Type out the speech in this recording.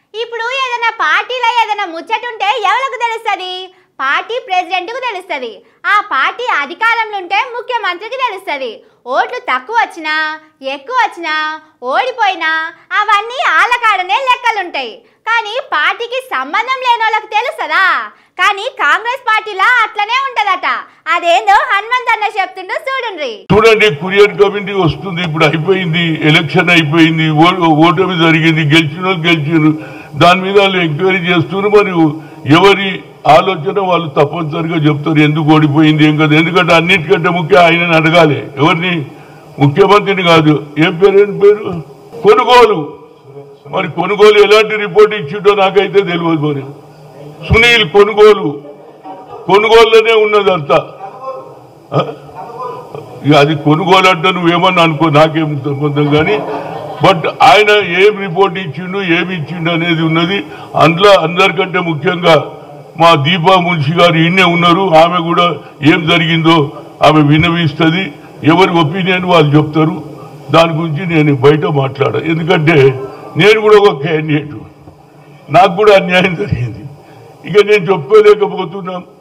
ఇప్పుడు ఏదైనా పార్టీలో ఏదైనా ముచ్చటుంటే ఎవరికి తెలుస్తుంది పార్టీ ప్రెసిడెంట్కు తెలుస్తుంది ఆ పార్టీ అధికారంలో ఉంటే ముఖ్యమంత్రికి తెలుస్తుంది ఓట్లు తక్కువ వచ్చినా ఎక్కువ వచ్చినా ఓడిపోయినా అవన్నీ ఆళ్ళ కాడనే లెక్కలుంటాయి కానీ పార్టీకి సంబంధం లేని వాళ్ళకి తెలుస్తుందా కానీ కాంగ్రెస్ పార్టీలా అట్లనే ఉంటదట అదేందో హనుమంత్ అన్న చెప్తుండో చూడండి చూడండి కురియర్ కమిటీ వస్తుంది ఇప్పుడు అయిపోయింది ఎలక్షన్ అయిపోయింది ఓ- ఓటమి జరిగింది గెలిచిన వాళ్ళు గెలిచారు దాని మీద వాళ్ళు ఎంక్వైరీ చేస్తున్నారు మరియు ఎవరి ఆలోచన వాళ్ళు తప్పనిసరిగా చెప్తారు ఎందుకు ఓడిపోయింది ఏం కాదు ఎందుకంటే అన్నిటికంటే ముఖ్యం ఆయనని అడగాలి ఎవరిని ముఖ్యమంత్రిని కాదు ఏం పేరు ఏం పేరు కొనుగోలు మరి కొనుగోలు ఎలాంటి రిపోర్ట్ ఇచ్చిండో నాకైతే తెలియదు మరి సునీల్ కొనుగోలు కొనుగోలులోనే ఉన్నదంతా ఇక అది కొనుగోలు అంటే నువ్వేమన్నా అనుకో నాకేం సంబంధం కానీ బట్ ఆయన ఏం రిపోర్ట్ ఇచ్చిండు ఏమి ఇచ్చిండు అనేది ఉన్నది అందులో అందరికంటే ముఖ్యంగా మా దీపా మున్షి గారు ఈయనే ఉన్నారు ఆమె కూడా ఏం జరిగిందో ఆమె విన్నవిస్తుంది ఎవరి ఒపీనియన్ వాళ్ళు చెప్తారు దాని గురించి నేను బయట మాట్లాడ ఎందుకంటే నేను కూడా ఒక క్యాండిడేట్ నాకు కూడా అన్యాయం జరిగింది ఇక నేను చెప్పలేకపోతున్నాను